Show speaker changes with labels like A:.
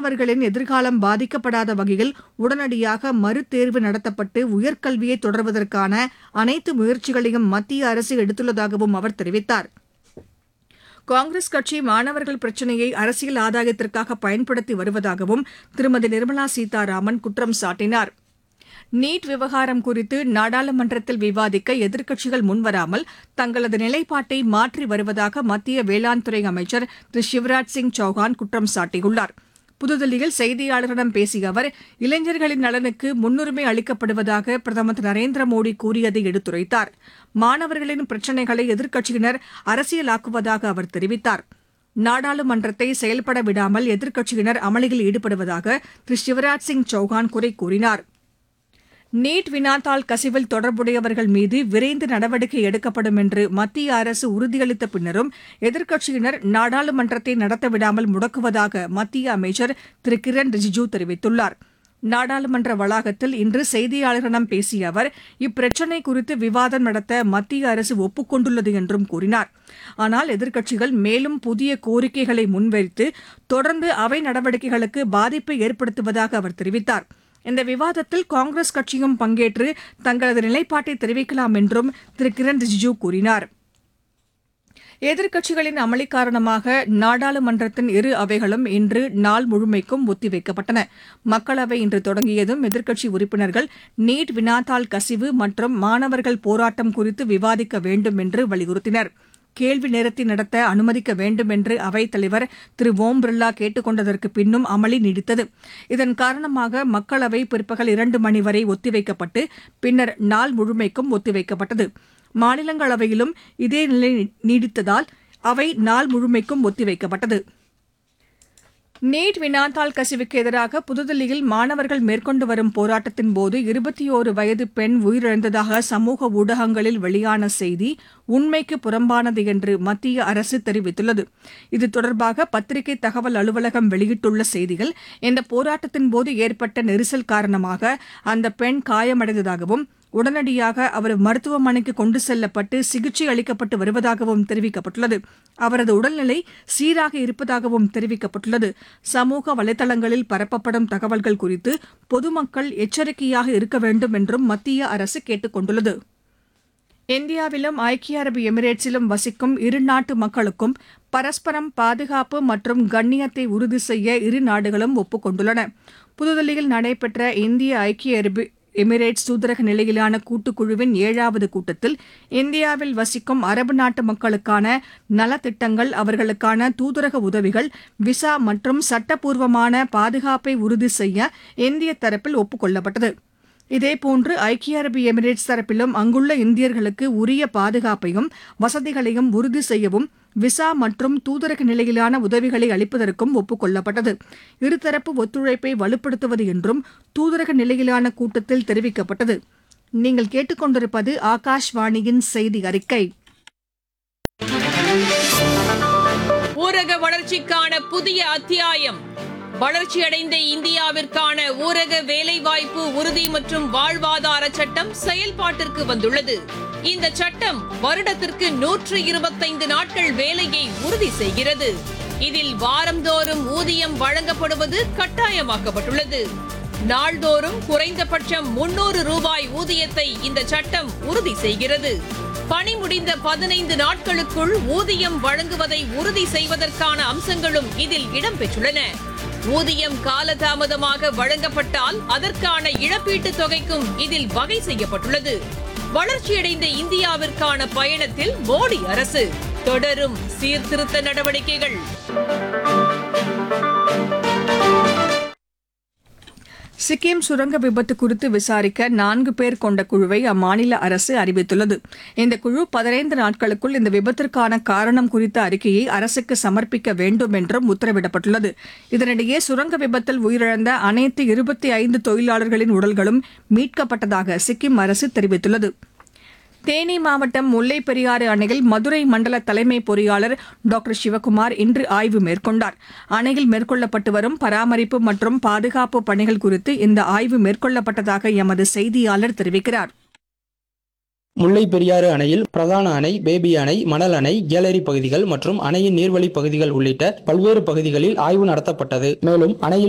A: மாணவர்களின் எதிர்காலம் பாதிக்கப்படாத வகையில் உடனடியாக மறுதேர்வு நடத்தப்பட்டு உயர்கல்வியை தொடர்வதற்கான அனைத்து முயற்சிகளையும் மத்திய அரசு எடுத்துள்ளதாகவும் அவர் தெரிவித்தார் காங்கிரஸ் கட்சி மாணவர்கள் பிரச்சினையை அரசியல் ஆதாயத்திற்காக பயன்படுத்தி வருவதாகவும் திருமதி நிர்மலா சீதாராமன் குற்றம் சாட்டினார் நீட் விவகாரம் குறித்து நாடாளுமன்றத்தில் விவாதிக்க எதிர்க்கட்சிகள் முன்வராமல் தங்களது நிலைப்பாட்டை மாற்றி வருவதாக மத்திய வேளாண் துறை அமைச்சர் திரு சிவராஜ் சிங் சௌஹான் குற்றம் சாட்டியுள்ளார் புதுதில்லியில் செய்தியாளர்களிடம் பேசிய அவர் இளைஞர்களின் நலனுக்கு முன்னுரிமை அளிக்கப்படுவதாக பிரதமர் திரு நரேந்திர மோடி கூறியதை எடுத்துரைத்தார் மாணவர்களின் பிரச்சினைகளை எதிர்க்கட்சியினர் அரசியலாக்குவதாக அவர் தெரிவித்தார் நாடாளுமன்றத்தை செயல்பட விடாமல் எதிர்க்கட்சியினர் அமளியில் ஈடுபடுவதாக திரு சிவராஜ் சிங் சௌஹான் குறை கூறினார் நீட் வினாத்தாள் கசிவில் தொடர்புடையவர்கள் மீது விரைந்து நடவடிக்கை எடுக்கப்படும் என்று மத்திய அரசு உறுதியளித்த பின்னரும் எதிர்க்கட்சியினர் நாடாளுமன்றத்தை நடத்த விடாமல் முடக்குவதாக மத்திய அமைச்சர் திரு கிரண் ரிஜிஜூ தெரிவித்துள்ளார் நாடாளுமன்ற வளாகத்தில் இன்று செய்தியாளர்களிடம் பேசிய அவர் இப்பிரச்சினை குறித்து விவாதம் நடத்த மத்திய அரசு ஒப்புக்கொண்டுள்ளது என்றும் கூறினார் ஆனால் எதிர்க்கட்சிகள் மேலும் புதிய கோரிக்கைகளை முன்வைத்து தொடர்ந்து அவை நடவடிக்கைகளுக்கு பாதிப்பை ஏற்படுத்துவதாக அவர் தெரிவித்தார் இந்த விவாதத்தில் காங்கிரஸ் கட்சியும் பங்கேற்று தங்களது நிலைப்பாட்டை தெரிவிக்கலாம் என்றும் திரு கிரண் ரிஜிஜூ கூறினார் எதிர்க்கட்சிகளின் அமளி காரணமாக நாடாளுமன்றத்தின் இரு அவைகளும் இன்று நாள் முழுமைக்கும் ஒத்திவைக்கப்பட்டன மக்களவை இன்று தொடங்கியதும் எதிர்க்கட்சி உறுப்பினர்கள் நீட் வினாத்தாள் கசிவு மற்றும் மாணவர்கள் போராட்டம் குறித்து விவாதிக்க வேண்டும் என்று வலியுறுத்தினர் கேள்வி நேரத்தை நடத்த அனுமதிக்க வேண்டும் என்று அவைத் தலைவர் திரு ஓம் பிர்லா கேட்டுக் கொண்டதற்கு பின்னும் அமளி நீடித்தது இதன் காரணமாக மக்களவை பிற்பகல் இரண்டு மணி வரை ஒத்திவைக்கப்பட்டு பின்னர் நாள் முழுமைக்கும் ஒத்திவைக்கப்பட்டது மாநிலங்களவையிலும் இதே நிலை நீடித்ததால் அவை நாள் முழுமைக்கும் ஒத்திவைக்கப்பட்டது நீட் வினாத்தாள் கசிவுக்கு எதிராக புதுதில்லியில் மாணவர்கள் மேற்கொண்டு வரும் போராட்டத்தின் போது இருபத்தி ஓரு வயது பெண் உயிரிழந்ததாக சமூக ஊடகங்களில் வெளியான செய்தி உண்மைக்கு புறம்பானது என்று மத்திய அரசு தெரிவித்துள்ளது இது தொடர்பாக பத்திரிகை தகவல் அலுவலகம் வெளியிட்டுள்ள செய்தியில் இந்த போராட்டத்தின் போது ஏற்பட்ட நெரிசல் காரணமாக அந்த பெண் காயமடைந்ததாகவும் உடனடியாக அவர் மருத்துவமனைக்கு கொண்டு செல்லப்பட்டு சிகிச்சை அளிக்கப்பட்டு வருவதாகவும் தெரிவிக்கப்பட்டுள்ளது அவரது உடல்நிலை சீராக இருப்பதாகவும் தெரிவிக்கப்பட்டுள்ளது சமூக வலைதளங்களில் பரப்பப்படும் தகவல்கள் குறித்து பொதுமக்கள் எச்சரிக்கையாக இருக்க வேண்டும் என்றும் மத்திய அரசு கேட்டுக் கொண்டுள்ளது இந்தியாவிலும் ஐக்கிய அரபு எமிரேட்ஸிலும் வசிக்கும் இரு நாட்டு மக்களுக்கும் பரஸ்பரம் பாதுகாப்பு மற்றும் கண்ணியத்தை உறுதி செய்ய இரு நாடுகளும் ஒப்புக் கொண்டுள்ளன புதுதில்லியில் நடைபெற்ற இந்திய ஐக்கிய அரபு எமிரேட்ஸ் தூதரக நிலையிலான கூட்டுக்குழுவின் ஏழாவது கூட்டத்தில் இந்தியாவில் வசிக்கும் அரபு நாட்டு மக்களுக்கான நலத்திட்டங்கள் அவர்களுக்கான தூதரக உதவிகள் விசா மற்றும் சட்டப்பூர்வமான பாதுகாப்பை உறுதி செய்ய இந்திய தரப்பில் ஒப்புக் கொள்ளப்பட்டது இதேபோன்று ஐக்கிய அரபு எமிரேட்ஸ் தரப்பிலும் அங்குள்ள இந்தியர்களுக்கு உரிய பாதுகாப்பையும் வசதிகளையும் உறுதி செய்யவும் விசா மற்றும் தூதரக நிலையிலான உதவிகளை அளிப்பதற்கும் ஒப்புக் கொள்ளப்பட்டது இருதரப்பு ஒத்துழைப்பை வலுப்படுத்துவது என்றும் தூதரக நிலையிலான கூட்டத்தில் தெரிவிக்கப்பட்டது நீங்கள் கேட்டுக்கொண்டிருப்பது ஆகாஷ்வாணியின் செய்தி அறிக்கை
B: ஊரக வளர்ச்சிக்கான புதிய அத்தியாயம் வளர்ச்சியடைந்த இந்தியாவிற்கான ஊரக வேலைவாய்ப்பு உறுதி மற்றும் வாழ்வாதார சட்டம் செயல்பாட்டிற்கு வந்துள்ளது இந்த சட்டம் வருடத்திற்கு நூற்று இருபத்தைந்து நாட்கள் வேலையை உறுதி செய்கிறது இதில் வாரந்தோறும் ஊதியம் வழங்கப்படுவது கட்டாயமாக்கப்பட்டுள்ளது நாள்தோறும் குறைந்தபட்சம் முன்னூறு ரூபாய் ஊதியத்தை இந்த சட்டம் உறுதி செய்கிறது பணி முடிந்த பதினைந்து நாட்களுக்குள் ஊதியம் வழங்குவதை உறுதி செய்வதற்கான அம்சங்களும் இதில் இடம்பெற்றுள்ளன ஊதியம் காலதாமதமாக வழங்கப்பட்டால் அதற்கான இழப்பீட்டுத் தொகைக்கும் இதில் வகை செய்யப்பட்டுள்ளது வளர்ச்சியடைந்த இந்தியாவிற்கான பயணத்தில் மோடி அரசு தொடரும் சீர்திருத்த நடவடிக்கைகள்
A: சிக்கிம் சுரங்க விபத்து குறித்து விசாரிக்க நான்கு பேர் கொண்ட குழுவை அம்மாநில அரசு அறிவித்துள்ளது இந்த குழு பதினைந்து நாட்களுக்குள் இந்த விபத்திற்கான காரணம் குறித்த அறிக்கையை அரசுக்கு சமர்ப்பிக்க வேண்டும் என்றும் உத்தரவிடப்பட்டுள்ளது இதனிடையே சுரங்க விபத்தில் உயிரிழந்த அனைத்து இருபத்தி ஐந்து தொழிலாளர்களின் உடல்களும் மீட்கப்பட்டதாக சிக்கிம் அரசு தெரிவித்துள்ளது தேனி மாவட்டம் முல்லைப் பெரியாறு அணையில் மதுரை மண்டல தலைமை பொறியாளர் டாக்டர் சிவக்குமார் இன்று ஆய்வு மேற்கொண்டார் அணையில் மேற்கொள்ளப்பட்டு வரும் பராமரிப்பு மற்றும் பாதுகாப்பு பணிகள் குறித்து இந்த ஆய்வு மேற்கொள்ளப்பட்டதாக எமது செய்தியாளர் தெரிவிக்கிறார்
C: முல்லை பெரியாறு அணையில் பிரதான அணை பேபி அணை மணல் அணை கேலரி பகுதிகள் மற்றும் அணையின் நீர்வழி பகுதிகள் உள்ளிட்ட பல்வேறு பகுதிகளில் ஆய்வு நடத்தப்பட்டது மேலும் அணையில்